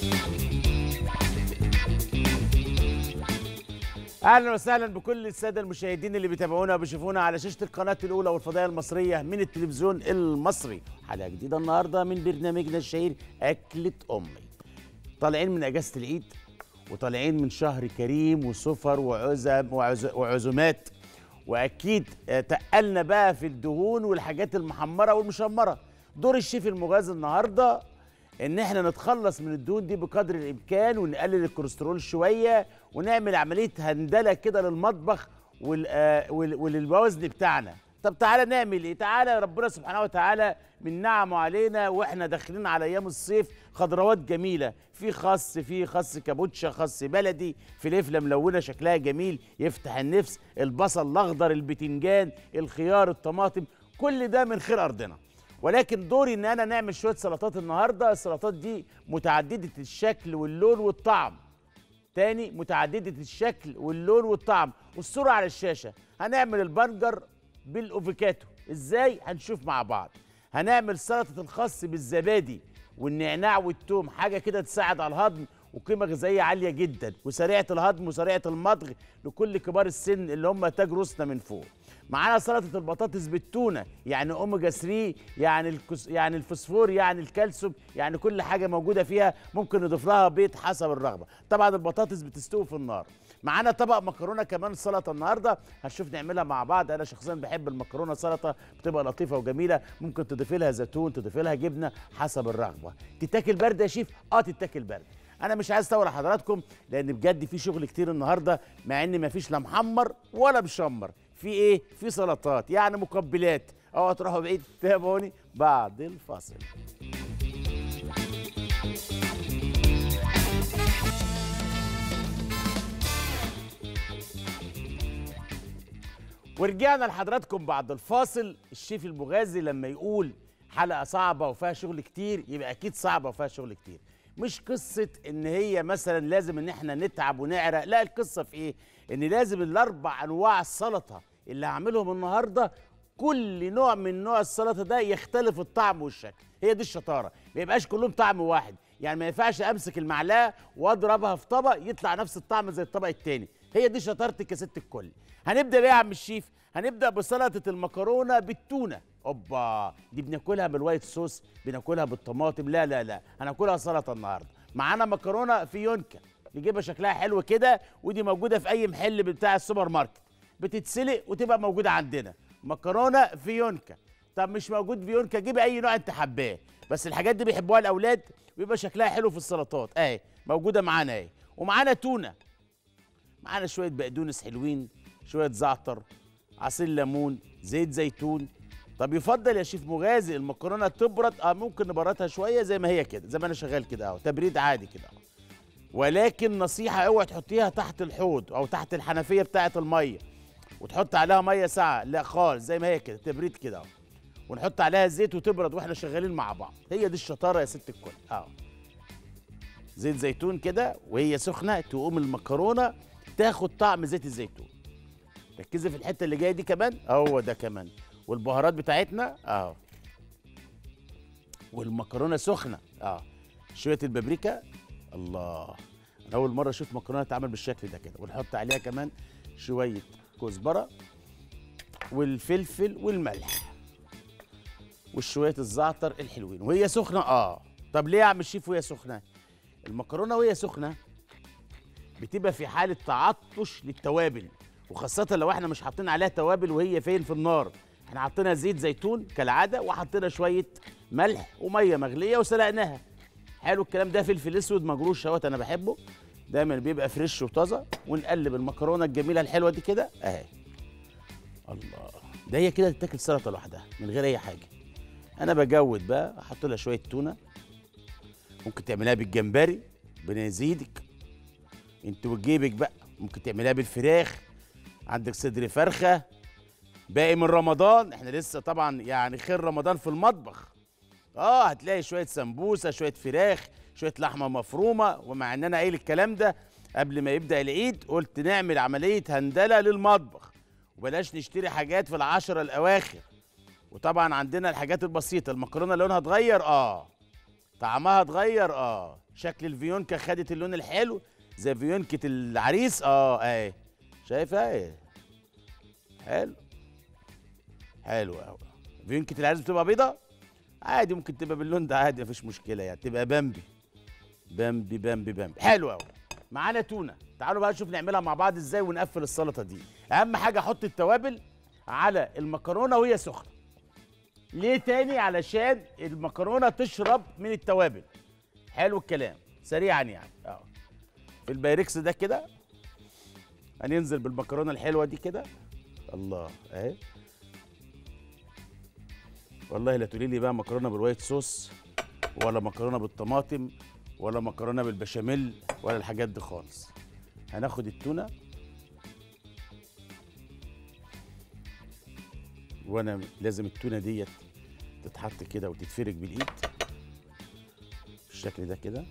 اهلا وسهلا بكل الساده المشاهدين اللي بيتابعونا وبيشوفونا على شاشه القناه الاولى والفضائيه المصريه من التلفزيون المصري حلقه جديده النهارده من برنامجنا الشهير اكله امي طالعين من اجازه العيد وطالعين من شهر كريم وسفر وعزم وعز- وعزومات واكيد آه، تقلنا بقى في الدهون والحاجات المحمره والمشمره دور الشيف المغازي النهارده ان احنا نتخلص من الدهون دي بقدر الامكان ونقلل الكوليسترول شويه ونعمل عمليه هندله كده للمطبخ وال- آه، وال- وللوزن بتاعنا طب تعالى نعمل ايه تعالى ربنا سبحانه وتعالى من نعمه علينا واحنا داخلين على ايام الصيف خضروات جميله في خس في خس كابوتشا خس بلدي فلفله ملونه شكلها جميل يفتح النفس البصل الاخضر البتنجان الخيار الطماطم كل ده من خير ارضنا ولكن دوري ان انا نعمل شويه سلطات النهارده السلطات دي متعدده الشكل واللون والطعم تاني متعدده الشكل واللون والطعم والصوره على الشاشه هنعمل البنجر بالافوكاتو ازاي هنشوف مع بعض هنعمل سلطه الخس بالزبادي والنعناع والثوم حاجه كده تساعد على الهضم وقيمه غذائيه عاليه جدا وسريعه الهضم وسريعه المضغ لكل كبار السن اللي هم تاج راسنا من فوق معانا سلطه البطاطس بالتونه يعني اوميجا 3 يعني الكس يعني الفوسفور يعني الكالسيوم يعني كل حاجه موجوده فيها ممكن نضيف لها بيض حسب الرغبه طبعا البطاطس بتستوي في النار معانا طبق مكرونه كمان سلطه النهارده هنشوف نعملها مع بعض انا شخصيا بحب المكرونه سلطه بتبقى لطيفه وجميله ممكن تضيفي لها زيتون تضيفي لها جبنه حسب الرغبه تتاكل بارده يا شيف اه تتاكل بارده انا مش عايز اطول على حضراتكم لان بجد في شغل كتير النهارده مع ان مفيش لا محمر ولا مشمر في ايه في سلطات يعني مقبلات اوعوا تروحوا بعيد تابعوني بعد الفاصل ورجعنا لحضراتكم بعد الفاصل الشيف المغازي لما يقول حلقه صعبه وفيها شغل كتير يبقى اكيد صعبه وفيها شغل كتير مش قصه ان هي مثلا لازم ان احنا نتعب ونعرق لا القصه في ايه ان لازم الاربع انواع السلطه اللي هعملهم النهارده كل نوع من نوع السلطه ده يختلف الطعم والشكل هي دي الشطاره ما يبقاش كلهم طعم واحد يعني ما ينفعش امسك المعلقه واضربها في طبق يطلع نفس الطعم زي الطبق التاني هي دي شطارتك يا ست الكل هنبدا بيه يا عم الشيف هنبدا بسلطه المكرونه بالتونه اوبا دي بناكلها بالوايت صوص بناكلها بالطماطم لا لا لا هناكلها سلطه النهارده معانا مكرونه فيونكه نجيبها شكلها حلو كده ودي موجوده في اي محل بتاع السوبر ماركت بتتسلق وتبقى موجوده عندنا مكرونه فيونكه طب مش موجود فيونكه جيب اي نوع انت حباه بس الحاجات دي بيحبوها الاولاد ويبقى شكلها حلو في السلطات اهي موجوده معانا اهي ومعانا تونه معانا شويه بقدونس حلوين شويه زعتر عصير ليمون زيت زيتون طب يفضل يا شيف مغازي المكرونه تبرد اه ممكن نبردها شويه زي ما هي كده زي ما انا شغال كده اهو تبريد عادي كده اهو ولكن نصيحه اوعي تحطيها تحت الحوض او تحت الحنفيه بتاعه الميه وتحط عليها ميه ساقعه لا خالص زي ما هي كده تبريد كده اهو ونحط عليها زيت وتبرد واحنا شغالين مع بعض هي دي الشطاره يا ست الكل اه زيت زيتون كده وهي سخنه تقوم المكرونه تاخد طعم زيت الزيتون ركزي في الحته اللي جايه دي كمان هو ده كمان والبهارات بتاعتنا اهو والمكرونه سخنه اه شويه البابريكا الله انا اول مره اشوف مكرونه تتعمل بالشكل ده كده ونحط عليها كمان شويه كزبره والفلفل والملح وشويه الزعتر الحلوين وهي سخنه اه طب ليه يا عم الشيف وهي سخنه المكرونه وهي سخنه بتبقى في حاله تعطش للتوابل وخاصه لو احنا مش حاطين عليها توابل وهي فين في النار احنا حاطينها زيت زيتون كالعاده وحطينا شويه ملح وميه مغليه وسلقناها حلو الكلام ده فلفل اسود مجروش اهوت انا بحبه دايما بيبقى فريش وطازه ونقلب المكرونه الجميله الحلوه دي كده اهي الله ده هي كده تتاكل سلطه لوحدها من غير اي حاجه انا بجود بقى احط لها شويه تونه ممكن تعملها بالجمبري ربنا يزيدك انت وجيبك بقى ممكن تعملها بالفراخ عندك صدر فرخه باقي من رمضان احنا لسه طبعا يعني خير رمضان في المطبخ اه هتلاقي شويه سمبوسه شويه فراخ شويه لحمه مفرومه ومع ان انا قايل الكلام ده قبل ما يبدا العيد قلت نعمل عمليه هندله للمطبخ وبلاش نشتري حاجات في العشرة الاواخر وطبعا عندنا الحاجات البسيطه المكرونه لونها اتغير اه طعمها اتغير اه شكل الفيونكه خدت اللون الحلو زي فيونكه العريس اه اهي شايفها ايه حلو حلو قوي فيونكه العريس بتبقى بيضه عادي ممكن تبقى باللون ده عادي مفيش مشكله يعني تبقى بامبي بامبي بامبي بامبي حلو قوي معانا تونه تعالوا بقى نشوف نعملها مع بعض ازاي ونقفل السلطه دي اهم حاجه احط التوابل على المكرونه وهي سخنه ليه تاني علشان المكرونه تشرب من التوابل حلو الكلام سريعا يعني اه في البايركس ده كده هننزل بالمكرونه الحلوه دي كده الله اهي والله لا تقولي لي بقى مكرونه بالوايت صوص ولا مكرونه بالطماطم ولا مكرونه بالبشاميل ولا الحاجات دي خالص هناخد التونه وانا لازم التونه ديت تتحط كده وتتفرج بالايد بالشكل ده كده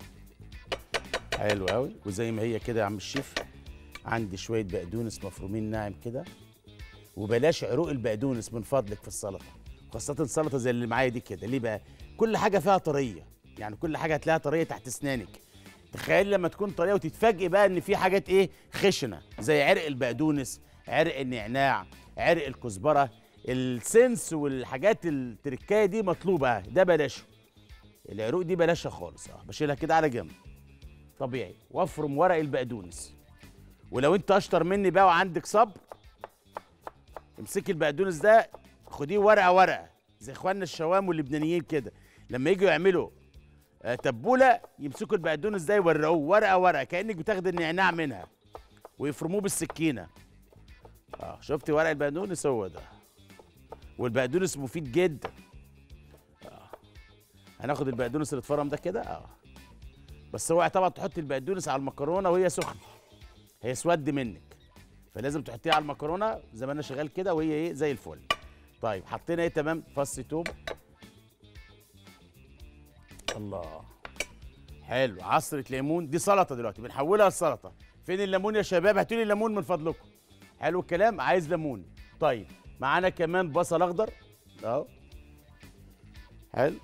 حلو قوي وزي ما هي كده يا عم الشيف عندي شويه بقدونس مفرومين ناعم كده وبلاش عروق البقدونس من فضلك في السلطه خاصه السلطه زي اللي معايا دي كده ليه بقى كل حاجه فيها طريه يعني كل حاجه هتلاقيها طريه تحت اسنانك تخيل لما تكون طريه وتتفاجئ بقى ان في حاجات ايه خشنه زي عرق البقدونس عرق النعناع عرق الكزبره السنس والحاجات التركايه دي مطلوبه ده بلاشه العروق دي بلاشها خالص اه بشيلها كده على جنب طبيعي وافرم ورق البقدونس ولو انت اشطر مني بقى وعندك صبر امسكي البقدونس ده خديه ورقه ورقه زي اخواننا الشوام واللبنانيين كده لما يجوا يعملوا آه، تبوله يمسكوا البقدونس ده يورقوه ورقه ورقه كانك بتاخد النعناع منها ويفرموه بالسكينه اه شفتي ورق البقدونس هو ده والبقدونس مفيد جدا آه. هناخد البقدونس اللي اتفرم ده كده اه بس اوعي طبعا تحطي البقدونس على المكرونه وهي سخنه هيسود منك فلازم تحطيها على المكرونه زي ما انا شغال كده وهي ايه زي الفل طيب حطينا ايه تمام فص توم الله حلو عصرة ليمون دي سلطة دلوقتي بنحولها لسلطة فين الليمون يا شباب هاتوا لي الليمون من فضلكم حلو الكلام عايز ليمون طيب معانا كمان بصل اخضر اهو حلو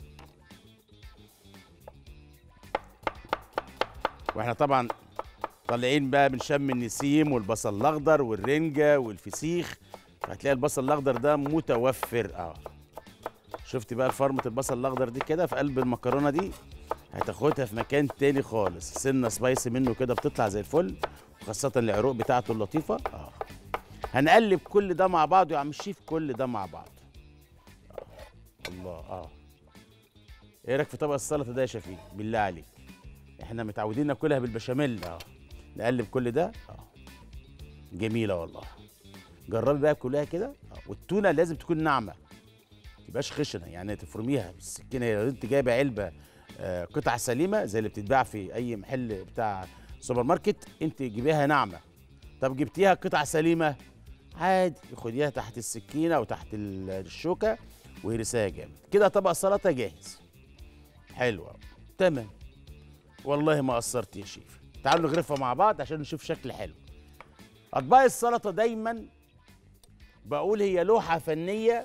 واحنا طبعا طالعين بقى من شم النسيم والبصل الاخضر والرنجة والفسيخ هتلاقي البصل الاخضر ده متوفر اه شفتي بقى فرمة البصل الاخضر دي كده في قلب المكرونه دي هتاخدها في مكان تاني خالص سنه سبايسي منه كده بتطلع زي الفل وخاصه العروق بتاعته اللطيفه اه هنقلب كل ده مع بعض يا عم الشيف كل ده مع بعض آه. الله اه ايه رايك في طبق السلطه ده يا شفيق بالله عليك احنا متعودين ناكلها بالبشاميل اه نقلب كل ده اه جميله والله جربي بقى كلها كده آه. والتونه لازم تكون ناعمه ما تبقاش خشنه يعني تفرميها بالسكينه لو انت جايبه علبه آه، قطع سليمه زي اللي بتتباع في اي محل بتاع سوبر ماركت انت جيبيها ناعمه طب جبتيها قطع سليمه عادي خديها تحت السكينه او تحت ال- الشوكه وهرسها جامد كده طبق سلطه جاهز حلو أوي. تمام والله ما قصرت يا شيف تعالوا نغرفها مع بعض عشان نشوف شكل حلو اطباق السلطه دايما بقول هي لوحه فنيه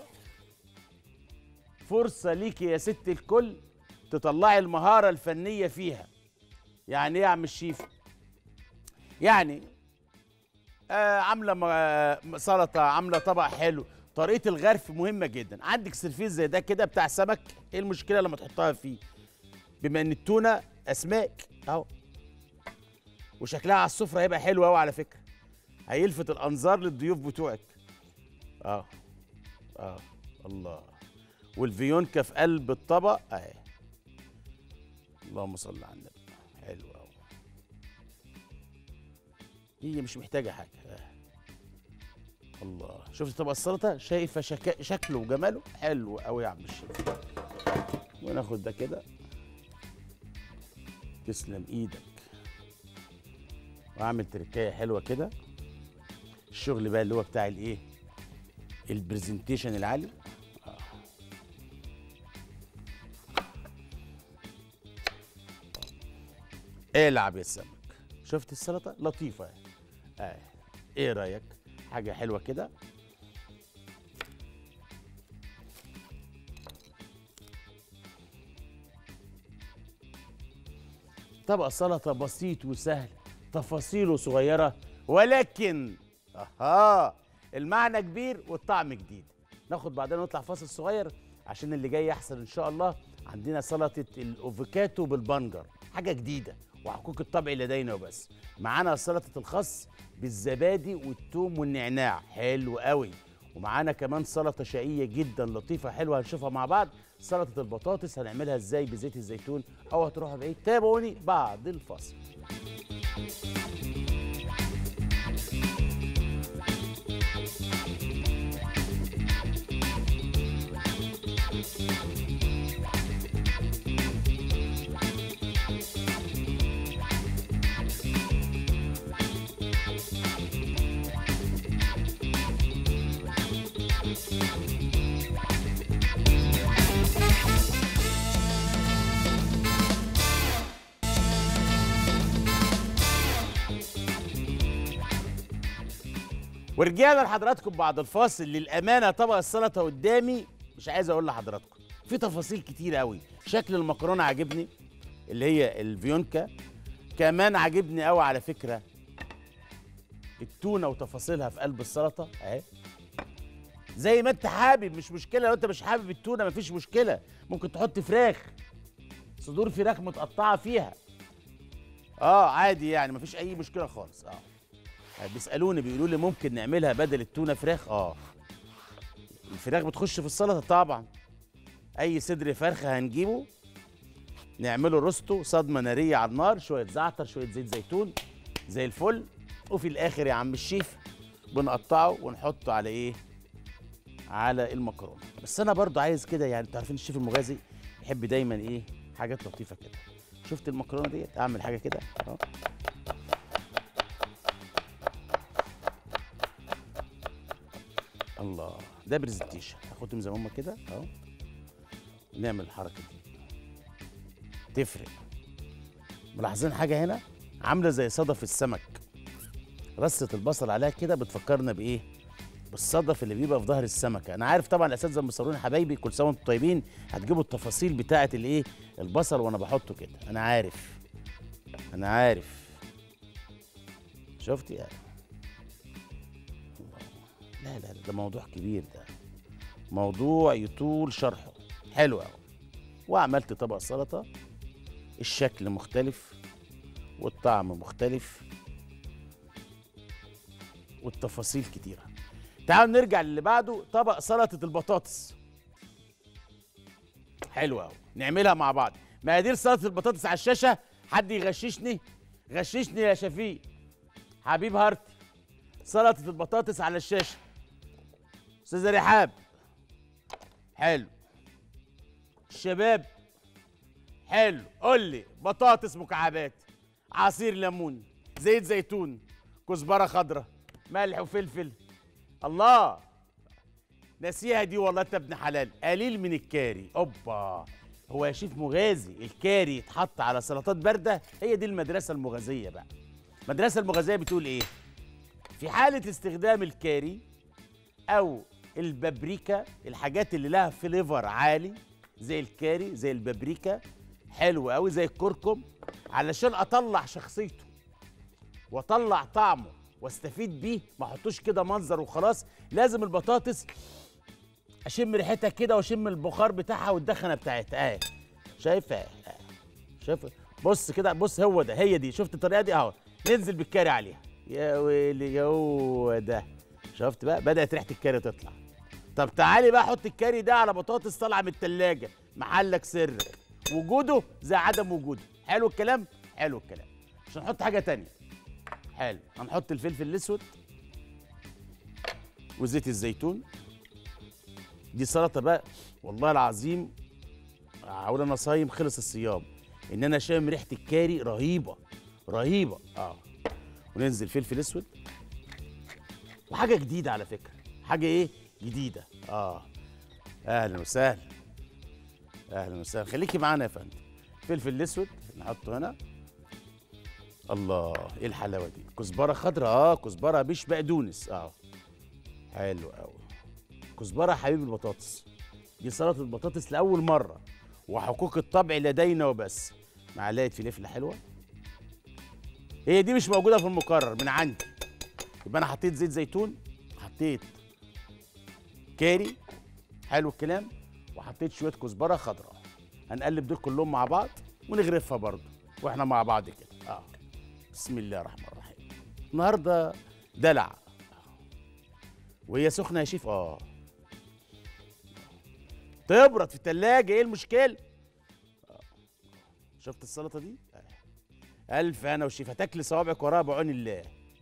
فرصه ليكي يا ست الكل تطلعي المهاره الفنيه فيها يعني ايه يا عم الشيف يعني آه عامله م- سلطه عامله طبق حلو طريقه الغرف مهمه جدا عندك سرفيس زي ده كده بتاع سمك ايه المشكله لما تحطها فيه بما ان التونه اسماك اهو وشكلها على السفره هيبقى حلو قوي على فكره هيلفت الانظار للضيوف بتوعك اه اه الله والفيونكه في قلب الطبق اهي اللهم صل على النبي حلو قوي هي مش محتاجه حاجه آه. الله شفت طبق السلطه شايفه شكا... شكله وجماله حلو قوي يا عم الشيخ وناخد ده كده تسلم ايدك واعمل تركايه حلوه كده الشغل بقى اللي هو بتاع الايه البرزنتيشن العالي آه. العب يا سمك شفت السلطه لطيفه اه ايه رايك حاجه حلوه كده طبق سلطه بسيط وسهل تفاصيله صغيره ولكن اها المعنى كبير والطعم جديد ناخد بعدين نطلع فاصل صغير عشان اللي جاي احسن ان شاء الله عندنا سلطه الافوكاتو بالبنجر حاجه جديده وحقوق الطبع لدينا وبس معانا سلطه الخس بالزبادي والثوم والنعناع حلو قوي ومعانا كمان سلطه شقيه جدا لطيفه حلوه هنشوفها مع بعض سلطه البطاطس هنعملها ازاي بزيت الزيتون او هتروحوا بعيد تابعوني بعد الفاصل ورجعنا لحضراتكم بعد الفاصل للامانه طبق السلطه قدامي مش عايز اقول لحضراتكم في تفاصيل كتير قوي شكل المكرونه عاجبني اللي هي الفيونكا كمان عاجبني قوي على فكره التونه وتفاصيلها في قلب السلطه اهي زي ما انت حابب مش مشكله لو انت مش حابب التونه مفيش مشكله ممكن تحط فراخ صدور فراخ متقطعه فيها اه عادي يعني مفيش اي مشكله خالص اه بيسالوني بيقولوا لي ممكن نعملها بدل التونه فراخ اه الفراخ بتخش في السلطه طبعا اي صدر فرخه هنجيبه نعمله روستو صدمه ناريه على النار شويه زعتر شويه زيت زيتون زي الفل وفي الاخر يا عم الشيف بنقطعه ونحطه على ايه على المكرونه بس انا برضو عايز كده يعني انتوا عارفين الشيف المغازي يحب دايما ايه حاجات لطيفه كده شفت المكرونه ديت اعمل حاجه كده اهو الله ده برزنتيشن هاخدهم زي ما هم كده اهو نعمل الحركه دي تفرق ملاحظين حاجه هنا عامله زي صدف السمك رصه البصل عليها كده بتفكرنا بايه بالصدف اللي بيبقى في ظهر السمكه انا عارف طبعا الاساتذه المصورين حبايبي كل سنه وانتم طيبين هتجيبوا التفاصيل بتاعه الايه البصل وانا بحطه كده انا عارف انا عارف شفتي يعني لا لا لا ده موضوع كبير ده موضوع يطول شرحه حلو قوي وعملت طبق سلطه الشكل مختلف والطعم مختلف والتفاصيل كتيره تعالوا نرجع للي بعده طبق سلطه البطاطس حلو قوي نعملها مع بعض مقادير سلطه البطاطس على الشاشه حد يغششني غششني يا شفيق حبيب هارتي سلطه البطاطس على الشاشه استاذه رحاب حلو الشباب حلو قول لي بطاطس مكعبات عصير ليمون زيت زيتون كزبره خضراء ملح وفلفل الله ناسيها دي والله انت ابن حلال قليل من الكاري اوبا هو يا شيف مغازي الكاري يتحط على سلطات بارده هي دي المدرسه المغازيه بقى المدرسه المغازيه بتقول ايه في حاله استخدام الكاري او البابريكا الحاجات اللي لها فليفر عالي زي الكاري زي البابريكا حلو قوي زي الكركم علشان اطلع شخصيته واطلع طعمه واستفيد بيه ما احطوش كده منظر وخلاص لازم البطاطس اشم ريحتها كده واشم البخار بتاعها والدخنه بتاعتها اهي شايفه اهي شايف بص كده بص هو ده هي دي شفت الطريقه دي اهو ننزل بالكاري عليها يا ويلي هو ده شفت بقى بدات ريحه الكاري تطلع طب تعالي بقى حط الكاري ده على بطاطس طالعه من التلاجة محلك سرك وجوده زي عدم وجوده حلو الكلام حلو الكلام مش هنحط حاجه تانية حلو هنحط الفلفل الاسود وزيت الزيتون دي سلطه بقى والله العظيم هقول انا صايم خلص الصيام ان انا شامم ريحه الكاري رهيبه رهيبه اه وننزل فلفل اسود وحاجه جديده على فكره حاجه ايه جديده اه اهلا وسهلا اهلا وسهلا خليكي معانا يا فندم فلفل الاسود نحطه هنا الله ايه الحلاوه دي كزبره خضراء اه كزبره مش بقدونس اه حلو قوي كزبره حبيب البطاطس دي سلطه البطاطس لاول مره وحقوق الطبع لدينا وبس معلقه فلفله حلوه هي دي مش موجوده في المقرر من عندي يبقى انا حطيت زيت زيتون حطيت كاري حلو الكلام وحطيت شويه كزبره خضراء هنقلب دول كلهم مع بعض ونغرفها برضو واحنا مع بعض كده اه بسم الله الرحمن الرحيم النهارده دلع وهي سخنه يا شيف اه تبرد في التلاجة ايه المشكله آه. شفت السلطه دي آه. الف انا وشيف هتاكلي صوابعك وراها بعون الله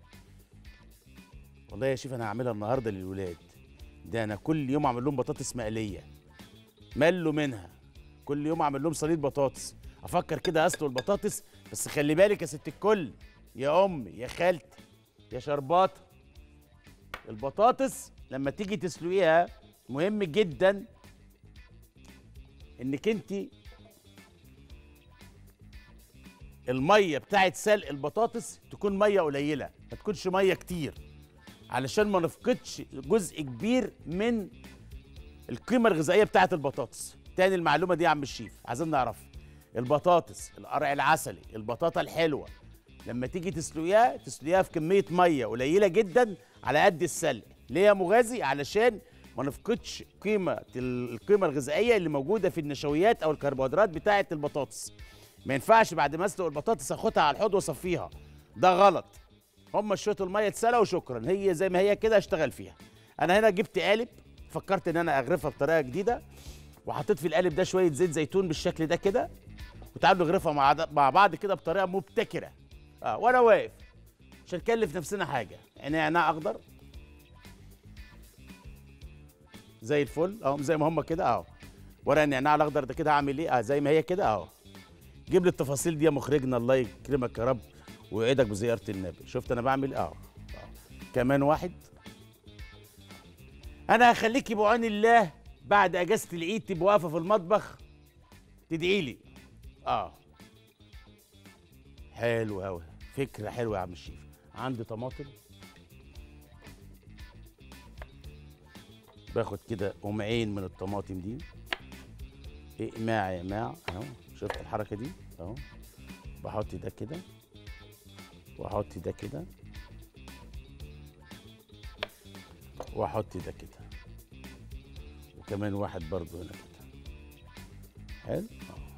والله يا شيف انا هعملها النهارده للولاد ده انا كل يوم اعمل لهم بطاطس مقليه ملوا منها كل يوم اعمل لهم صينيه بطاطس افكر كده اسلق البطاطس بس خلي بالك يا ست الكل يا امي يا خالتي يا شربات البطاطس لما تيجي تسلقيها مهم جدا انك انت الميه بتاعت سلق البطاطس تكون ميه قليله ما تكونش ميه كتير علشان ما نفقدش جزء كبير من القيمه الغذائيه بتاعت البطاطس تاني المعلومه دي يا عم الشيف عايزين نعرفها البطاطس القرع العسلي البطاطا الحلوه لما تيجي تسلقيها تسلقيها في كميه ميه قليله جدا على قد السلق ليه يا مغازي علشان ما نفقدش قيمه القيمه الغذائيه اللي موجوده في النشويات او الكربوهيدرات بتاعه البطاطس ما ينفعش بعد ما اسلق البطاطس اخدها على الحوض واصفيها ده غلط هم شويه الميه اتسلقوا وشكرا هي زي ما هي كده اشتغل فيها انا هنا جبت قالب فكرت ان انا اغرفها بطريقه جديده وحطيت في القالب ده شويه زيت زيتون بالشكل ده كده وتعالوا نغرفها مع مع بعض كده بطريقه مبتكره اه وانا واقف مش هنكلف نفسنا حاجه يعني نعناع اخضر زي الفل اهو زي ما هم كده اهو ورق النعناع الاخضر ده كده هعمل ايه اه زي ما هي كده اهو جيب لي التفاصيل دي يا مخرجنا الله يكرمك يا رب ويعيدك بزياره النبي شفت انا بعمل ايه اه كمان واحد انا هخليكي بعون الله بعد اجازه العيد تبقى واقفه في المطبخ تدعي لي اه حلو قوي فكره حلوه يا عم الشيف عندي طماطم باخد كده قمعين من الطماطم دي اقماع يا اقماع اهو شفت الحركه دي اهو بحط ده كده واحط ده كده واحط ده كده وكمان واحد برضو هنا كده حلو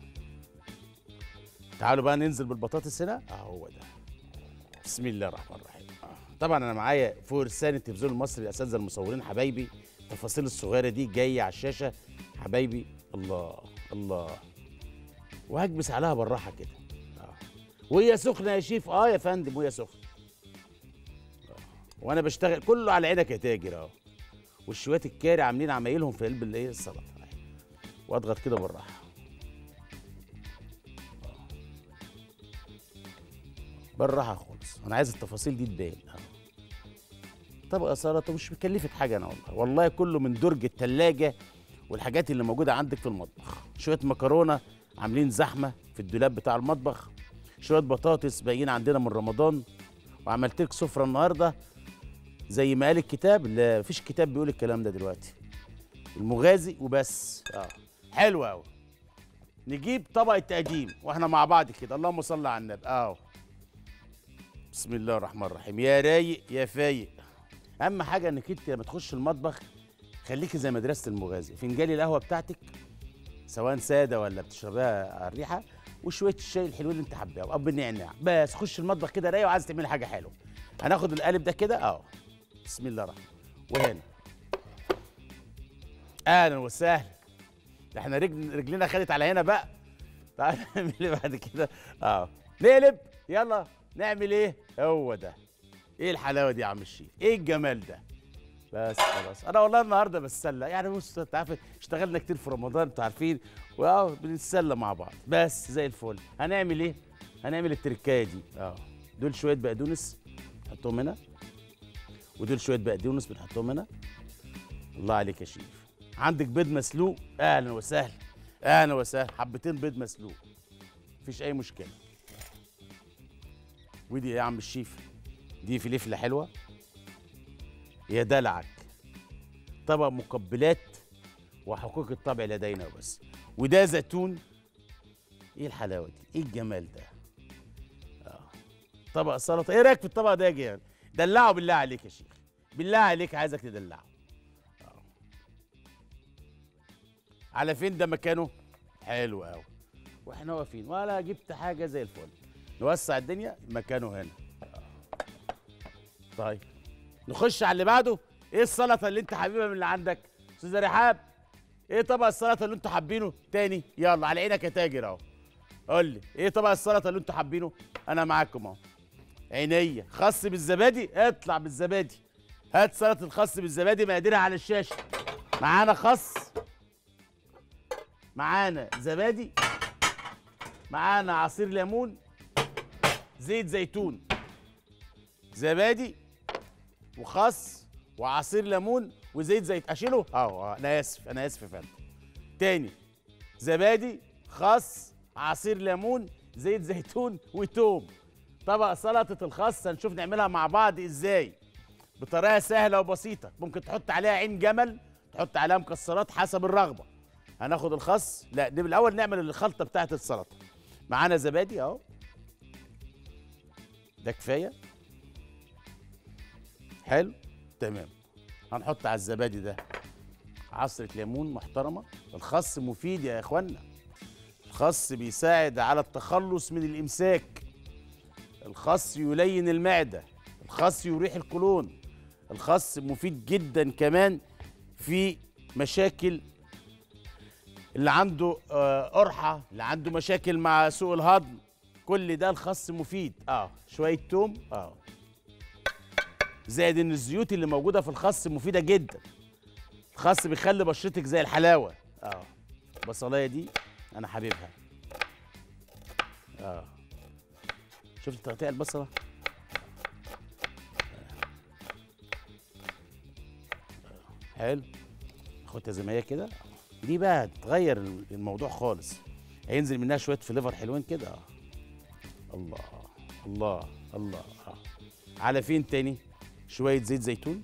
تعالوا بقى ننزل بالبطاطس هنا اهو ده بسم الله الرحمن الرحيم آه. طبعا انا معايا فوق لسان التلفزيون المصري الاساتذه المصورين حبايبي التفاصيل الصغيره دي جايه على الشاشه حبايبي الله الله وهكبس عليها بالراحه كده آه. وهي سخنه يا شيف اه يا فندم وهي سخنه آه. وانا بشتغل كله على عينك يا تاجر اهو والشويات الكاري عاملين عمايلهم في قلب الايه السلطه واضغط كده بالراحه بالراحه خالص انا عايز التفاصيل دي تبان طبق سلطه مش مكلفك حاجه انا والله والله كله من درج التلاجة والحاجات اللي موجوده عندك في المطبخ شويه مكرونه عاملين زحمه في الدولاب بتاع المطبخ شويه بطاطس باقيين عندنا من رمضان وعملت لك سفره النهارده زي ما قال الكتاب لا مفيش كتاب بيقول الكلام ده دلوقتي المغازي وبس اه حلو قوي نجيب طبق التقديم واحنا مع بعض كده اللهم صل على النبي اهو بسم الله الرحمن الرحيم يا رايق يا فايق اهم حاجه انك انت لما تخش المطبخ خليكي زي مدرسه المغازي فنجان القهوه بتاعتك سواء ساده ولا بتشربيها على الريحه وشويه الشاي الحلوين اللي انت حباها واب النعناع بس خش المطبخ كده رايق وعايز تعملي حاجه حلوه هناخد القالب ده كده اهو بسم الله الرحمن وهنا اهلا وسهلا ده احنا رجل رجلنا خدت على هنا بقى تعالى نعمل ايه بعد كده اه نقلب يلا نعمل ايه هو ده ايه الحلاوه دي يا عم الشيف ايه الجمال ده بس خلاص انا والله النهارده بتسلى يعني بص انت عارف اشتغلنا كتير في رمضان انتوا عارفين واهو بنتسلى مع بعض بس زي الفل هنعمل ايه هنعمل التركايه دي اه دول شويه بقدونس نحطهم هنا ودول شويه بقدونس بنحطهم هنا الله عليك يا شيف عندك بيض مسلوق اهلا وسهلا اهلا وسهلا حبتين بيض مسلوق مفيش اي مشكله ودي ايه يا عم الشيف دي فلفله حلوه يا دلعك طبق مقبلات وحقوق الطبع لدينا وبس وده زيتون ايه الحلاوه دي ايه الجمال ده آه. طبق سلطه ايه رايك في الطبق ده يا جيران دلعه بالله عليك يا شيخ بالله عليك عايزك تدلعه آه. على فين ده مكانه حلو قوي واحنا واقفين ولا جبت حاجه زي الفل نوسع الدنيا مكانه هنا آه. طيب نخش على اللي بعده ايه السلطه اللي انت حبيبها من اللي عندك استاذ رحاب ايه طبق السلطه اللي انتوا حابينه تاني يلا على عينك يا تاجر اهو قول لي ايه طبق السلطه اللي انتوا حابينه انا معاكم اهو عينيا خس بالزبادي اطلع بالزبادي هات سلطه الخس بالزبادي مقاديرها على الشاشه معانا خس معانا زبادي معانا عصير ليمون زيت زيتون زبادي وخس وعصير ليمون وزيت زيت اشيله اه آه، انا اسف انا اسف يا فندم تاني زبادي خس عصير ليمون زيت زيتون وتوم طبق سلطه الخس هنشوف نعملها مع بعض ازاي بطريقه سهله وبسيطه ممكن تحط عليها عين جمل تحط عليها مكسرات حسب الرغبه هناخد الخس لا دي بالاول نعمل الخلطه بتاعه السلطه معانا زبادي اهو ده كفايه حلو تمام هنحط على الزبادي ده عصرة ليمون محترمة الخس مفيد يا اخوانا الخس بيساعد على التخلص من الامساك الخس يلين المعدة الخس يريح القولون الخس مفيد جدا كمان في مشاكل اللي عنده آه، قرحة اللي عنده مشاكل مع سوء الهضم كل ده الخس مفيد اه شوية توم اه زائد ان الزيوت اللي موجوده في الخس مفيده جدا الخس بيخلي بشرتك زي الحلاوه اه البصلايه دي انا حبيبها اه شفت تقطيع البصله آه. حلو خدها زي ما هي كده دي بقى تغير الموضوع خالص هينزل منها شويه فليفر حلوين كده آه. الله الله الله آه. على فين تاني شويه زيت زيتون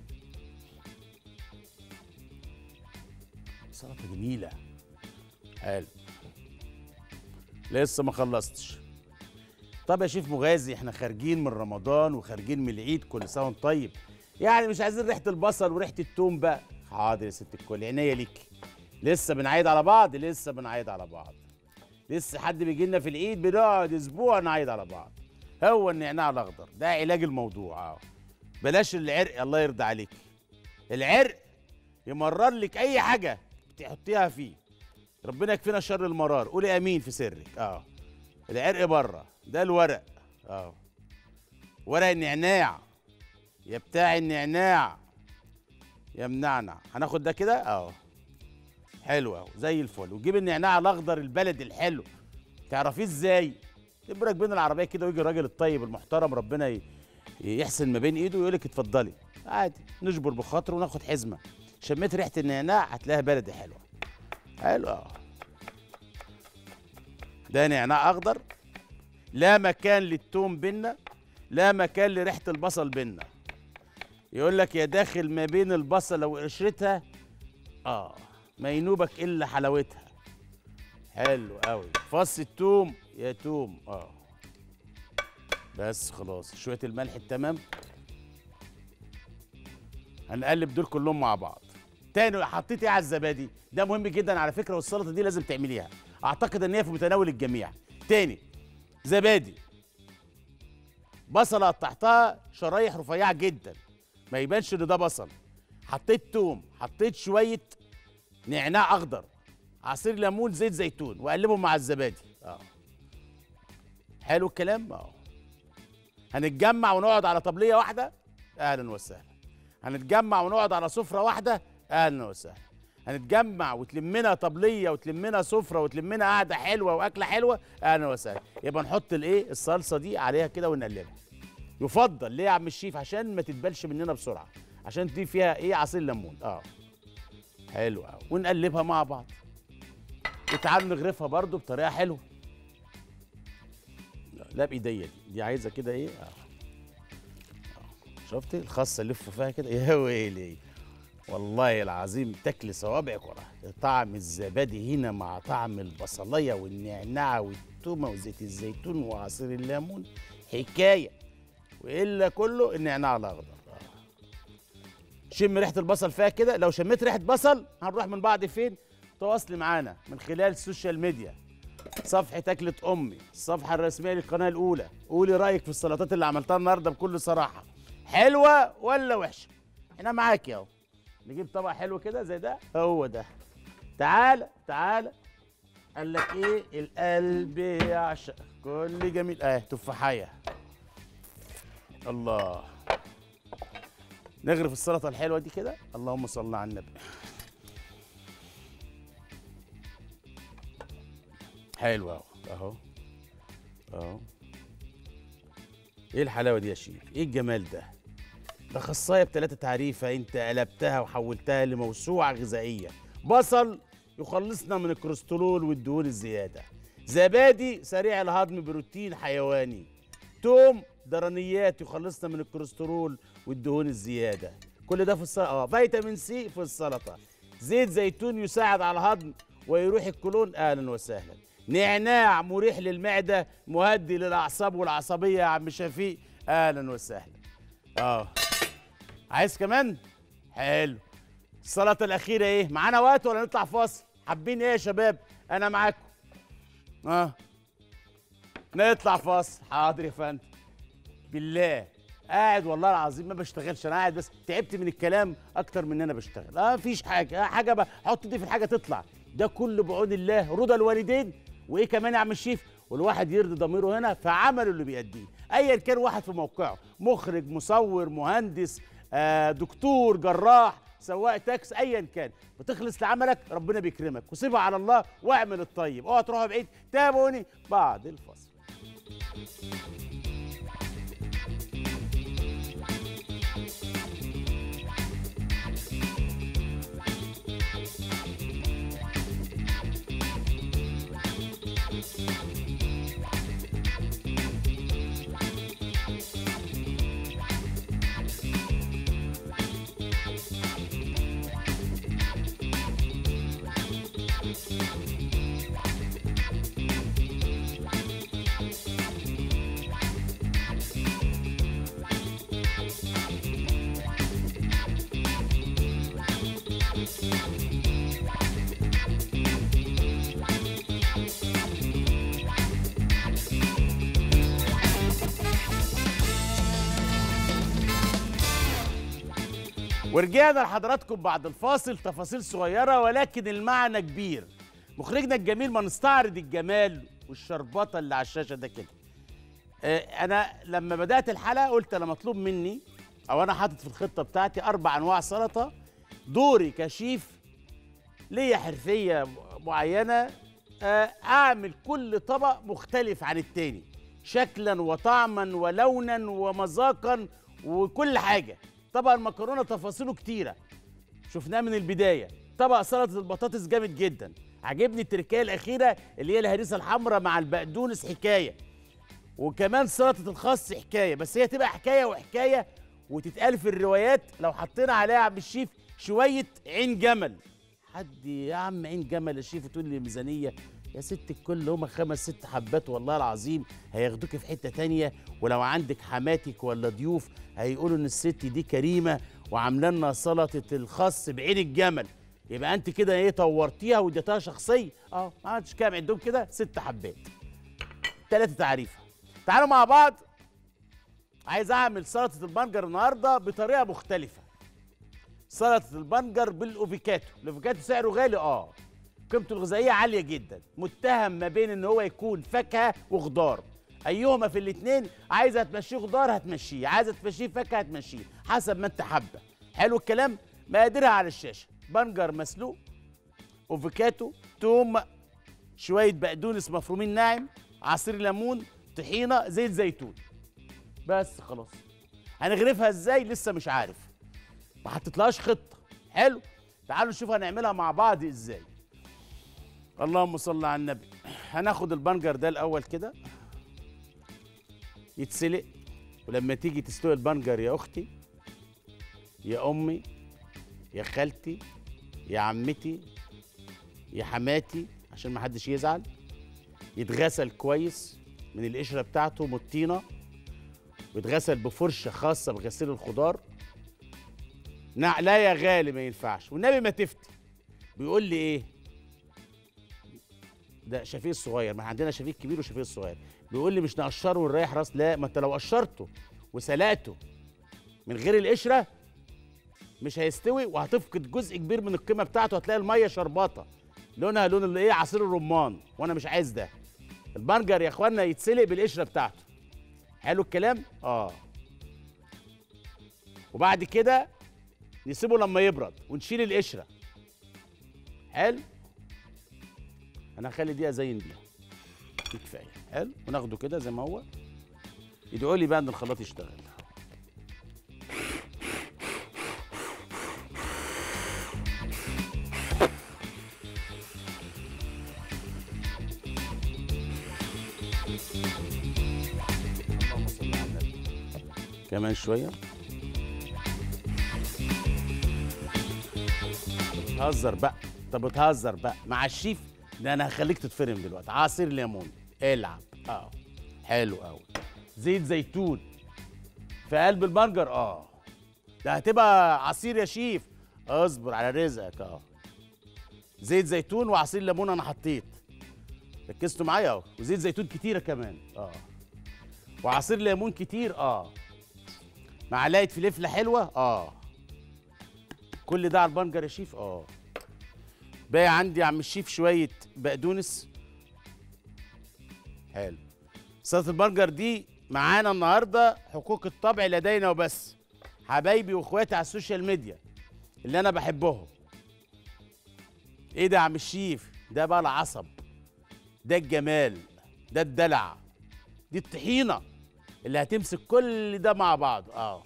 سلطه جميله حلو لسه ما خلصتش طب يا شيف مغازي احنا خارجين من رمضان وخارجين من العيد كل سنه وانت طيب يعني مش عايزين ريحه البصل وريحه التوم بقى حاضر يا ست الكل عينيا ليك لسه بنعيد على بعض لسه بنعيد على بعض لسه حد بيجي لنا في العيد بنقعد اسبوع نعيد على بعض هو النعناع الاخضر ده علاج الموضوع اه بلاش العرق الله يرضى عليك العرق يمرر لك اي حاجه تحطيها فيه ربنا يكفينا شر المرار قولي امين في سرك اه العرق بره ده الورق اه ورق النعناع يا بتاع النعناع يا منعنع هناخد ده كده اه حلو اهو زي الفل وتجيب النعناع الاخضر البلدي الحلو تعرفيه ازاي تبقى راكبين العربيه كده ويجي الراجل الطيب المحترم ربنا ي... يحسن ما بين ايده ويقول لك اتفضلي عادي نجبر بخاطر وناخد حزمه شميت ريحه النعناع هتلاقيها بلدي حلوه حلو اه ده نعناع اخضر لا مكان للتوم بينا لا مكان لريحه البصل بينا يقول لك يا داخل ما بين البصله وقشرتها اه ما ينوبك الا حلاوتها حلو قوي فص التوم يا توم اه بس خلاص شويه الملح التمام هنقلب دول كلهم مع بعض تاني حطيت ايه على الزبادي ده مهم جدا على فكره والسلطه دي لازم تعمليها اعتقد ان هي في متناول الجميع تاني زبادي بصله قطعتها شرايح رفيعه جدا ما يبانش ان ده بصل حطيت توم حطيت شويه نعناع اخضر عصير ليمون زيت زيتون واقلبهم مع الزبادي اه حلو الكلام اه هنتجمع ونقعد على طبليه واحده اهلا وسهلا هنتجمع ونقعد على سفره واحده اهلا وسهلا هنتجمع وتلمنا طبليه وتلمنا سفره وتلمنا قعده حلوه واكله حلوه اهلا وسهلا يبقى نحط الايه الصلصه دي عليها كده ونقلبها يفضل ليه يا عم الشيف عشان ما تتبلش مننا بسرعه عشان دي فيها ايه عصير ليمون اه حلو قوي ونقلبها مع بعض وتعالوا نغرفها برضو بطريقه حلوه لا بايديا دي دي عايزه كده ايه اه شفتي الخاصه الف فيها كده يا ويلي والله العظيم تاكل صوابعك وراها طعم الزبادي هنا مع طعم البصليه والنعناع والتومه وزيت الزيتون وعصير الليمون حكايه والا كله النعناع الاخضر شم ريحه البصل فيها كده لو شميت ريحه بصل هنروح من بعض فين تواصلي معانا من خلال السوشيال ميديا صفحة أكلة أمي الصفحة الرسمية للقناة الأولى قولي رأيك في السلطات اللي عملتها النهاردة بكل صراحة حلوة ولا وحشة احنا معاك اهو نجيب طبق حلو كده زي ده هو ده تعال تعال قال لك ايه القلب يعشق كل جميل اه تفاحية الله نغرف السلطة الحلوة دي كده اللهم صل على النبي حلو اهو اهو اهو ايه الحلاوه دي يا شيف ايه الجمال ده ده خصايه بثلاثه تعريفه انت قلبتها وحولتها لموسوعه غذائيه بصل يخلصنا من الكوليسترول والدهون الزياده زبادي سريع الهضم بروتين حيواني توم درنيات يخلصنا من الكوليسترول والدهون الزياده كل ده في السلطه اه فيتامين سي في السلطه زيت زيتون يساعد على الهضم ويروح الكولون اهلا وسهلا نعناع مريح للمعده مهدي للاعصاب والعصبيه يا عم شفيق اهلا وسهلا اه عايز كمان حلو السلطه الاخيره ايه معانا وقت ولا نطلع فاصل حابين ايه يا شباب انا معاكم اه نطلع فاصل حاضر يا فندم بالله قاعد والله العظيم ما بشتغلش انا قاعد بس تعبت من الكلام اكتر من ان انا بشتغل اه مفيش حاجه آه حاجه بحط دي في الحاجه تطلع ده كله بعون الله رضا الوالدين وايه كمان يا عم الشيف والواحد يرضي ضميره هنا في عمله اللي بيأديه ايا كان واحد في موقعه مخرج مصور مهندس آه دكتور جراح سواق تاكس ايا كان بتخلص لعملك ربنا بيكرمك وسيبها على الله واعمل الطيب اوعى تروحوا بعيد تابعوني بعد الفصل ورجعنا لحضراتكم بعد الفاصل تفاصيل صغيرة ولكن المعنى كبير مخرجنا الجميل ما نستعرض الجمال والشربطة اللي على الشاشة ده كده آه، أنا لما بدأت الحلقة قلت أنا مطلوب مني أو أنا حاطط في الخطة بتاعتي أربع أنواع سلطة دوري كشيف ليا حرفية معينة آه، أعمل كل طبق مختلف عن التاني شكلا وطعما ولونا ومذاقا وكل حاجة طبق المكرونة تفاصيله كتيرة شفناه من البداية طبق سلطة البطاطس جامد جدا عجبني التركية الأخيرة اللي هي الهريسة الحمراء مع البقدونس حكاية وكمان سلطة الخس حكاية بس هي تبقى حكاية وحكاية وتتقال في الروايات لو حطينا عليها يا عم الشيف شوية عين جمل حد يا عم عين جمل يا شيف تقول لي ميزانية يا ست الكل هما خمس ست حبات والله العظيم هياخدوك في حتة تانية ولو عندك حماتك ولا ضيوف هيقولوا ان الست دي كريمة وعامله لنا سلطة الخس بعين الجمل يبقى انت كده ايه طورتيها واديتها شخصية اه ما عملتش كام عندهم كده ست حبات ثلاثة تعريفة تعالوا مع بعض عايز اعمل سلطة البنجر النهاردة بطريقة مختلفة سلطة البنجر بالافوكاتو الافوكاتو سعره غالي اه قيمته الغذائية عالية جدا متهم ما بين ان هو يكون فاكهة وخضار ايهما في الاثنين عايزه تمشيه خضار هتمشيه عايزه تمشيه فاكهه هتمشيه حسب ما انت حابه حلو الكلام مقاديرها على الشاشه بنجر مسلوق افوكاتو توم شويه بقدونس مفرومين ناعم عصير ليمون طحينه زيت زيتون بس خلاص هنغرفها ازاي لسه مش عارف ما حطيتلهاش خطه حلو تعالوا نشوف هنعملها مع بعض ازاي اللهم صل على النبي هناخد البنجر ده الاول كده يتسلق ولما تيجي تستوي البنجر يا اختي يا امي يا خالتي يا عمتي يا حماتي عشان ما حدش يزعل يتغسل كويس من القشره بتاعته من الطينه بيتغسل بفرشه خاصه بغسيل الخضار نع لا يا غالي ما ينفعش والنبي ما تفتي بيقول لي ايه ده شفيق الصغير ما عندنا شفيق كبير وشفيق الصغير بيقول لي مش نقشره ونريح راس لا ما انت لو قشرته وسلقته من غير القشره مش هيستوي وهتفقد جزء كبير من القيمه بتاعته هتلاقي الميه شرباطه لونها لون اللي ايه عصير الرمان وانا مش عايز ده البرجر يا اخوانا يتسلق بالقشره بتاعته حلو الكلام اه وبعد كده نسيبه لما يبرد ونشيل القشره حلو انا هخلي دي ازين بيها دي كفايه حلو وناخده كده زي ما هو يدعوا لي بقى ان الخلاط يشتغل اللهم صل على النبي كمان شويه بتهزر بقى انت بتهزر بقى مع الشيف ده انا هخليك تتفرم دلوقتي عصير ليمون العب اه حلو قوي زيت زيتون في قلب البرجر اه ده هتبقى عصير يا شيف اصبر على رزقك اه زيت زيتون وعصير ليمون انا حطيت ركزتوا معايا اهو وزيت زيتون كتيره كمان اه وعصير ليمون كتير اه معلقه فلفله حلوه اه كل ده على البنجر يا شيف اه باقي عندي يا عم الشيف شويه بقدونس حلو سلطه البرجر دي معانا النهارده حقوق الطبع لدينا وبس حبايبي واخواتي على السوشيال ميديا اللي انا بحبهم ايه ده يا عم الشيف ده بقى العصب ده الجمال ده الدلع دي الطحينه اللي هتمسك كل ده مع بعض اه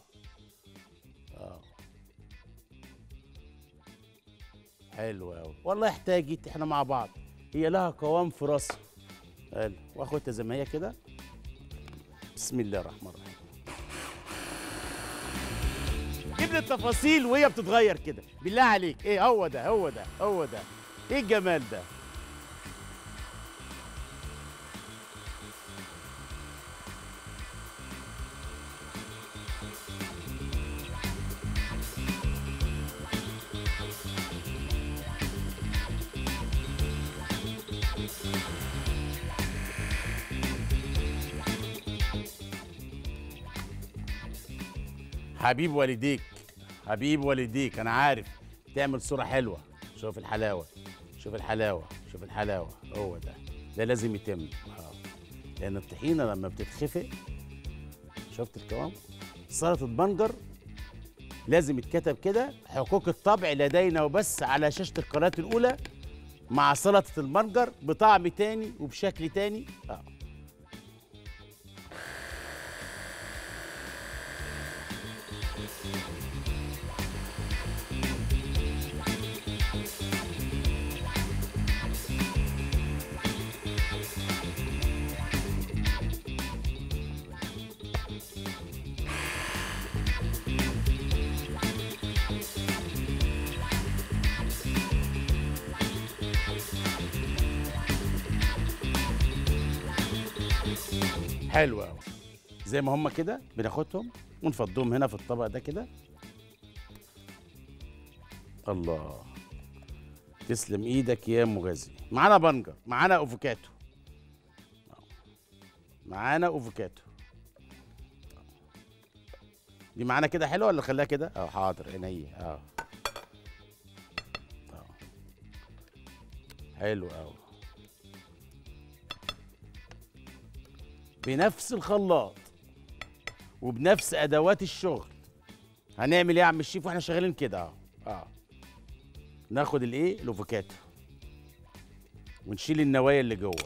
حلو قوي والله احتاجت احنا مع بعض هي لها قوام في راسها حلو واخدها زي ما هي كده بسم الله الرحمن الرحيم جيب لي التفاصيل وهي بتتغير كده بالله عليك ايه هو ده هو ده هو ده ايه الجمال ده حبيب والديك حبيب والديك انا عارف تعمل صوره حلوه شوف الحلاوه شوف الحلاوه شوف الحلاوه هو ده ده لازم يتم اه لان الطحينه لما بتتخفق شفت القوام سلطه بنجر لازم يتكتب كده حقوق الطبع لدينا وبس على شاشه القناه الاولى مع سلطه البنجر بطعم تاني وبشكل تاني اه حلو قوي زي ما هم كده بناخدهم ونفضهم هنا في الطبق ده كده الله تسلم ايدك يا مغازي معانا بنجر معانا افوكاتو معانا افوكاتو دي معانا كده حلوه ولا خليها كده اه حاضر عينيا اه آه. حلو قوي بنفس الخلاط وبنفس ادوات الشغل هنعمل ايه يا عم الشيف واحنا شغالين كده اه اه ناخد الايه الافوكاتو ونشيل النوايا اللي جوه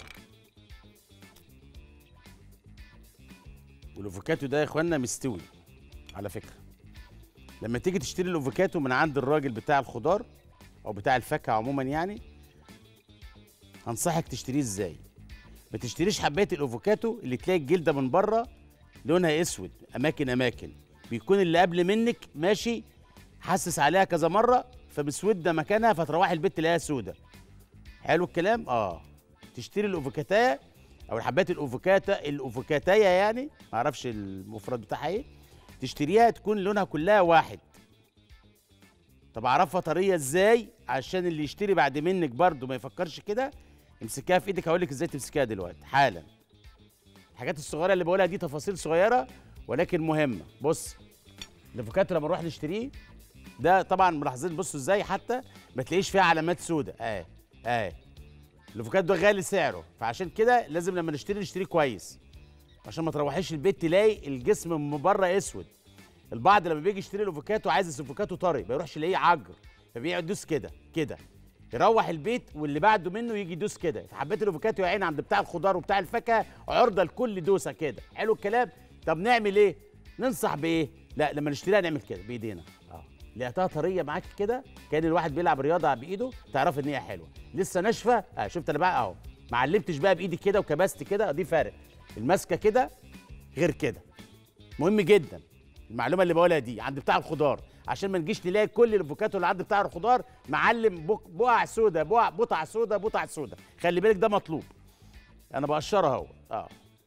والافوكاتو ده يا اخوانا مستوي على فكره لما تيجي تشتري الافوكاتو من عند الراجل بتاع الخضار او بتاع الفاكهه عموما يعني هنصحك تشتريه ازاي ما تشتريش حبايه الافوكاتو اللي تلاقي الجلده من بره لونها اسود اماكن اماكن بيكون اللي قبل منك ماشي حسس عليها كذا مره فمسوده مكانها فتروحي البيت تلاقيها سودا حلو الكلام اه تشتري الافوكاتايه او الحبات الافوكاتا الافوكاتايه يعني ما اعرفش المفرد بتاعها ايه تشتريها تكون لونها كلها واحد طب اعرفها طريه ازاي عشان اللي يشتري بعد منك برضه ما يفكرش كده امسكها في ايدك هقول لك ازاي تمسكها دلوقتي حالا الحاجات الصغيره اللي بقولها دي تفاصيل صغيره ولكن مهمه بص الافوكاتو لما نروح نشتريه ده طبعا ملاحظين بصوا ازاي حتى ما تلاقيش فيها علامات سوداء اه اه الافوكاتو ده غالي سعره فعشان كده لازم لما نشتري نشتريه كويس عشان ما تروحيش البيت تلاقي الجسم من بره اسود البعض لما بيجي يشتري الافوكاتو عايز الافوكاتو طري ما يروحش يلاقيه عجر فبيقعد يدوس كده كده يروح البيت واللي بعده منه يجي يدوس كده فحبات الافوكاتو يا عيني عند بتاع الخضار وبتاع الفاكهه عرضه لكل دوسه كده حلو الكلام طب نعمل ايه ننصح بايه لا لما نشتريها نعمل كده بايدينا اه لقيتها طريه معاك كده كان الواحد بيلعب رياضه بايده تعرف ان هي حلوه لسه ناشفه اه شفت انا بقى اهو ما علمتش بقى بايدي كده وكبست كده دي فارق الماسكه كده غير كده مهم جدا المعلومه اللي بقولها دي عند بتاع الخضار عشان ما نجيش نلاقي كل الافوكاتو اللي عند بتاع الخضار معلم بق- بقع سودا بقع بقع سودا بقع سودا خلي بالك ده مطلوب انا بقشرها اهو اه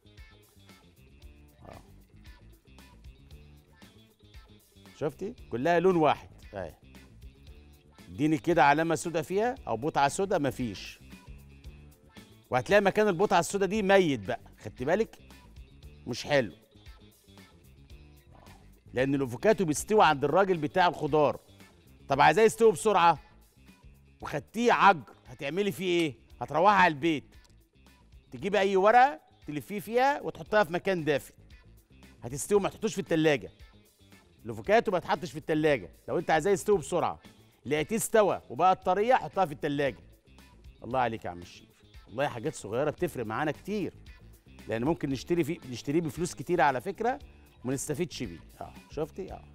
اه شفتي كلها لون واحد اهي اديني كده علامه سودا فيها او بقعه سودا مفيش وهتلاقي مكان البقعه السودا دي ميت بقى خدت بالك مش حلو لان الافوكاتو بيستوي عند الراجل بتاع الخضار طب عايزاه يستوي بسرعه وخدتيه عجر هتعملي فيه ايه هتروحي على البيت تجيبي اي ورقه تلفيه فيها وتحطها في مكان دافئ هتستوي ما تحطوش في التلاجة الافوكاتو ما تحطش في التلاجة لو انت عايزاه يستوي بسرعه لقيتيه استوى وبقى طريه حطها في التلاجة الله عليك يا عم الشيف والله حاجات صغيره بتفرق معانا كتير لان ممكن نشتري فيه نشتريه بفلوس كتيره على فكره وما نستفيدش بيه اه شفتي اه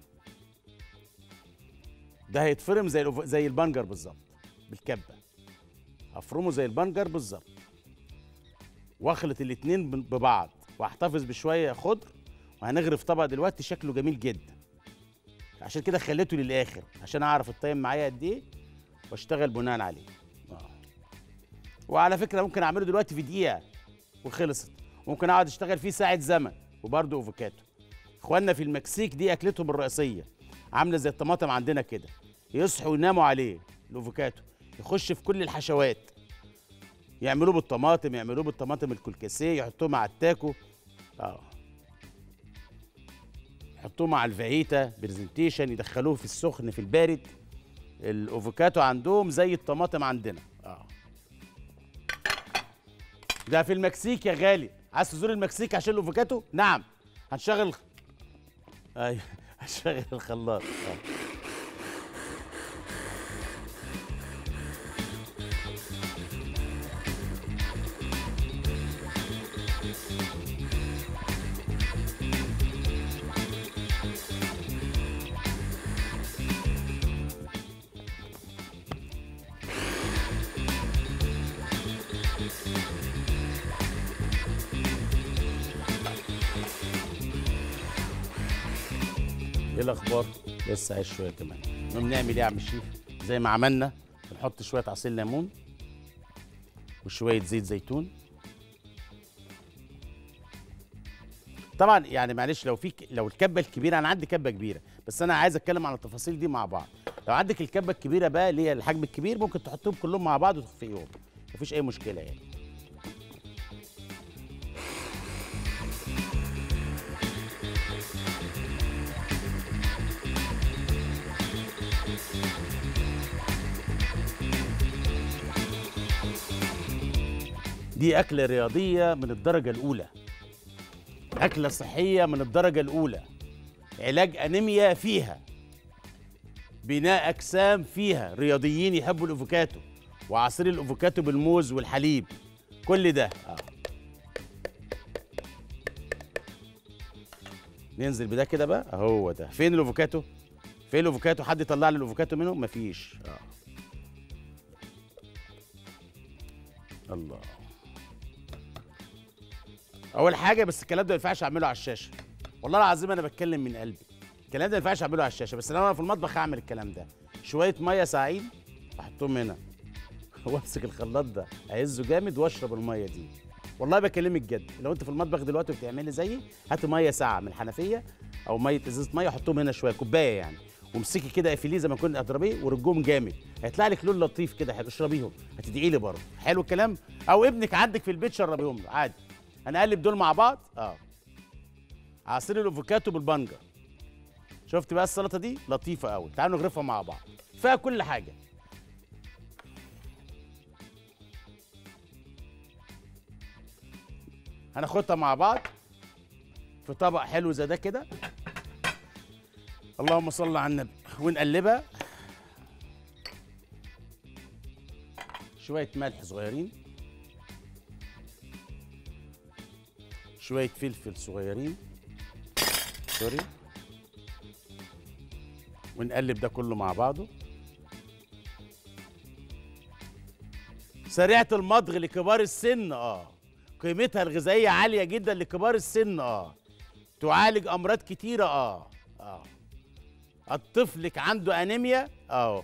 ده هيتفرم زي الأوف... زي البنجر بالظبط بالكبه افرمه زي البنجر بالظبط واخلط الاتنين ب- ببعض واحتفظ بشويه خضر وهنغرف طبق دلوقتي شكله جميل جدا عشان كده خليته للاخر عشان اعرف التايم معايا قد ايه واشتغل بناء عليه آه. وعلى فكره ممكن اعمله دلوقتي في دقيقه وخلصت ممكن اقعد اشتغل فيه ساعه زمن وبرده افوكاتو اخواننا في المكسيك دي اكلتهم الرئيسيه عامله زي الطماطم عندنا كده يصحوا يناموا عليه الافوكاتو يخش في كل الحشوات يعملوه بالطماطم يعملوه بالطماطم الكلكسيه يحطوه مع التاكو اه يحطوه مع الفاهيتا برزنتيشن يدخلوه في السخن في البارد الافوكاتو عندهم زي الطماطم عندنا اه ده في المكسيك يا غالي عايز تزور المكسيك عشان الافوكاتو نعم هنشغل ايوه هنشغل الخلاط آه. ايه الاخبار لسه عايش شويه كمان المهم نعمل ايه يا عم الشيف زي ما عملنا بنحط شويه عصير ليمون وشويه زيت زيتون طبعا يعني معلش لو في ك- لو الكبه الكبيره انا عندي كبه كبيره بس انا عايز اتكلم عن التفاصيل دي مع بعض لو عندك الكبه الكبيره بقى اللي هي الحجم الكبير ممكن تحطهم كلهم مع بعض وتخفيهم مفيش اي مشكله يعني دي أكلة رياضية من الدرجة الأولى أكلة صحية من الدرجة الأولى علاج أنيميا فيها بناء أجسام فيها رياضيين يحبوا الأفوكاتو وعصير الأفوكاتو بالموز والحليب كل ده آه. ننزل بده كده بقى اهو ده فين الافوكاتو فين الافوكاتو حد يطلع لي الافوكاتو منه مفيش اه الله اول حاجه بس الكلام ده ما ينفعش اعمله على الشاشه والله العظيم انا بتكلم من قلبي الكلام ده ما ينفعش اعمله على الشاشه بس لو انا في المطبخ هعمل الكلام ده شويه ميه ساعين احطهم هنا وامسك الخلاط ده اهزه جامد واشرب الميه دي والله بكلمك جد لو انت في المطبخ دلوقتي وبتعملي زيي هاتي ميه ساقعه من الحنفيه او ميه ازازه ميه حطهم هنا شويه كوبايه يعني وامسكي كده اقفليه زي ما كنت اضربيه ورجهم جامد هيطلع لك لون لطيف كده حلو اشربيهم هتدعي لي برضه حلو الكلام او ابنك عندك في البيت شربيهم له عادي هنقلب دول مع بعض اه عصير الافوكاتو بالبنجر شفت بقى السلطه دي لطيفه قوي تعالوا نغرفها مع بعض فيها كل حاجه هناخدها مع بعض في طبق حلو زي ده كده اللهم صل على النبي ونقلبها شويه ملح صغيرين شويه فلفل صغيرين سوري ونقلب ده كله مع بعضه سريعة المضغ لكبار السن اه قيمتها الغذائية عالية جدا لكبار السن اه تعالج أمراض كتيرة اه اه الطفلك عنده أنيميا اه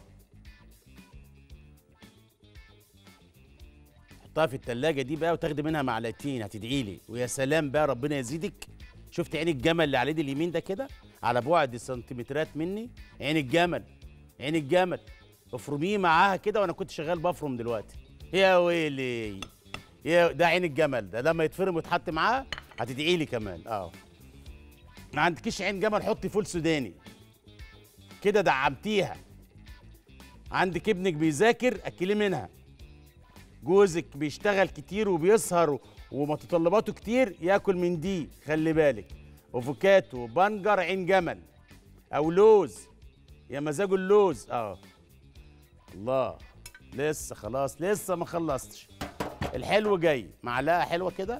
حطها في التلاجة دي بقى وتاخدي منها معلقتين هتدعي لي ويا سلام بقى ربنا يزيدك شفت عين الجمل اللي على ايدي اليمين ده كده على بعد سنتيمترات مني عين الجمل عين الجمل افرميه معاها كده وانا كنت شغال بفرم دلوقتي يا ويلي يا ده عين الجمل ده لما يتفرم ويتحط معاه هتدعي لي كمان اه ما عندكيش عين جمل حطي فول سوداني كده دعمتيها عندك ابنك بيذاكر اكلي منها جوزك بيشتغل كتير وبيسهر ومتطلباته كتير ياكل من دي خلي بالك افوكاتو بنجر عين جمل او لوز يا مزاجه اللوز اه الله لسه خلاص لسه ما خلصتش الحلو جاي معلقه حلوه كده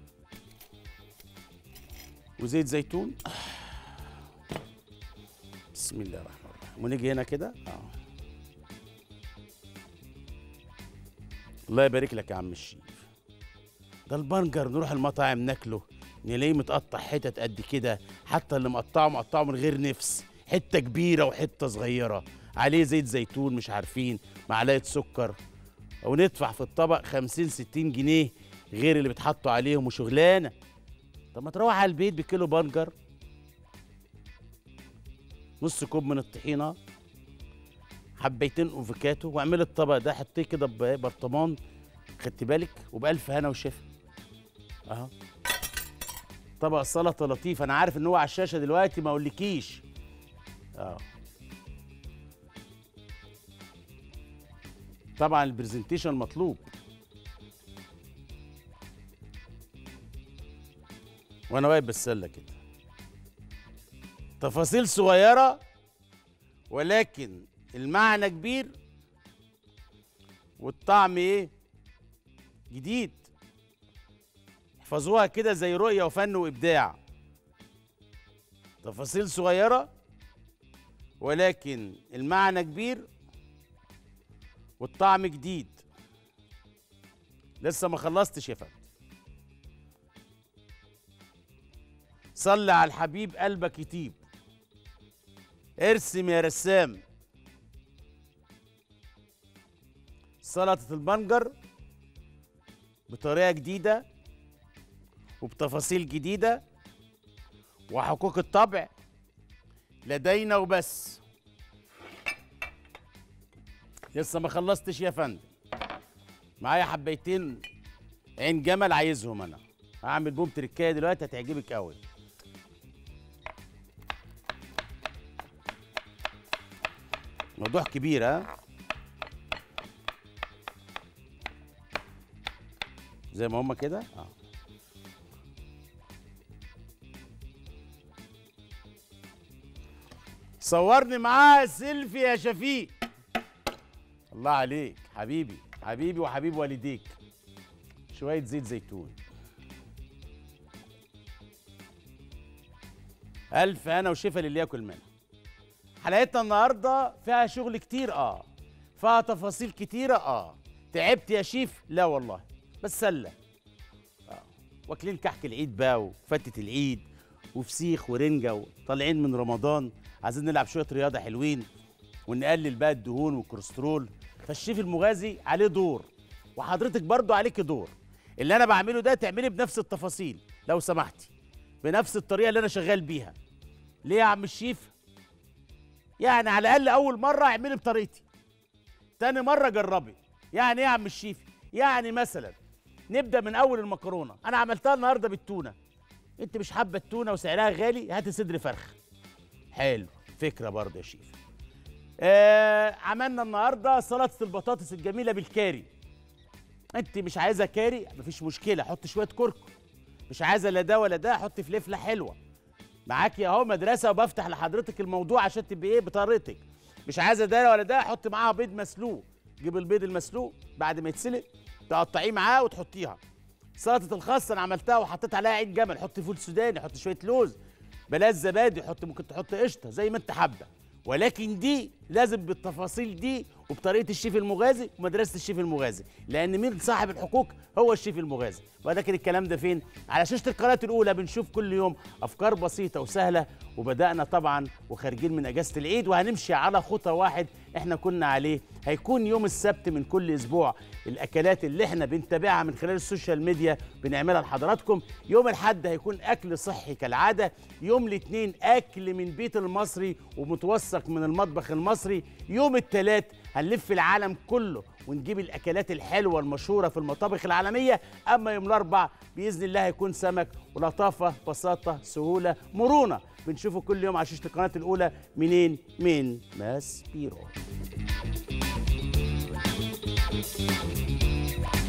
وزيت زيتون بسم الله الرحمن الرحيم ونيجي هنا كده اه الله يبارك لك يا عم الشيف ده البنجر نروح المطاعم ناكله نلاقيه متقطع حتت قد كده حتى اللي مقطعه مقطعه من غير نفس حته كبيره وحته صغيره عليه زيت زيتون مش عارفين معلقه سكر وندفع في الطبق 50 60 جنيه غير اللي بيتحطوا عليهم وشغلانه طب ما تروح على البيت بكيلو بنجر نص كوب من الطحينه حبيتين افوكاتو واعملي الطبق ده حطيه كده ببرطمان خدت بالك وبألف هنا وشفا اهو طبق سلطه لطيف انا عارف ان هو على الشاشه دلوقتي ما اقولكيش اه طبعا البرزنتيشن مطلوب وانا واقف بالسله كده تفاصيل صغيره ولكن المعنى كبير والطعم ايه جديد احفظوها كده زي رؤية وفن وإبداع تفاصيل صغيرة ولكن المعنى كبير والطعم جديد لسه ما خلصتش يا فندم صلي على الحبيب قلبك يطيب ارسم يا رسام سلطة البنجر بطريقة جديدة وبتفاصيل جديدة وحقوق الطبع لدينا وبس لسه ما خلصتش يا فندم معايا حبيتين عين جمل عايزهم انا هعمل بوم تركايه دلوقتي هتعجبك قوي موضوع كبير ها زي ما هما كده اه صورني معاه سيلفي يا شفيق الله عليك حبيبي حبيبي وحبيب والديك شوية زيت زيتون ألف أنا وشفا للي ياكل منها حلقتنا النهاردة فيها شغل كتير آه فيها تفاصيل كتيرة آه تعبت يا شيف لا والله بس سلة آه. واكلين كحك العيد بقى وفتة العيد وفسيخ ورنجة وطالعين من رمضان عايزين نلعب شوية رياضة حلوين ونقلل بقى الدهون والكوليسترول فالشيف المغازي عليه دور وحضرتك برضو عليك دور اللي انا بعمله ده تعملي بنفس التفاصيل لو سمحتي بنفس الطريقه اللي انا شغال بيها ليه يا عم الشيف يعني على الاقل اول مره اعملي بطريقتي تاني مره جربي يعني ايه يا عم الشيف يعني مثلا نبدا من اول المكرونه انا عملتها النهارده بالتونه انت مش حابه التونه وسعرها غالي هاتي صدر فرخ حلو فكره برضه يا شيف آه عملنا النهارده سلطه البطاطس الجميله بالكاري انت مش عايزه كاري مفيش مشكله حط شويه كركم مش عايزه لا ده ولا ده حط فلفله حلوه معاكي اهو مدرسه وبفتح لحضرتك الموضوع عشان تبقي ايه بطريقتك مش عايزه ده ولا ده حط معاها بيض مسلوق جيب البيض المسلوق بعد ما يتسلق تقطعيه معاه وتحطيها سلطه الخس انا عملتها وحطيت عليها عين جمل حط فول سوداني حط شويه لوز بلاش زبادي حط ممكن تحط قشطه زي ما انت حابه ولكن دي لازم بالتفاصيل دي وبطريقه الشيف المغازي ومدرسه الشيف المغازي لان مين صاحب الحقوق هو الشيف المغازي ولكن الكلام ده فين على شاشه القناه الاولى بنشوف كل يوم افكار بسيطه وسهله وبدانا طبعا وخارجين من اجازه العيد وهنمشي على خطى واحد احنا كنا عليه هيكون يوم السبت من كل اسبوع الاكلات اللي احنا بنتابعها من خلال السوشيال ميديا بنعملها لحضراتكم يوم الاحد هيكون اكل صحي كالعاده يوم الاثنين اكل من بيت المصري ومتوثق من المطبخ المصري يوم الثلاث هنلف العالم كله ونجيب الاكلات الحلوه المشهوره في المطابخ العالميه اما يوم الاربع باذن الله هيكون سمك ولطافه بساطه سهوله مرونه بنشوفه كل يوم على شاشه القناه الاولى منين من ماس بيرو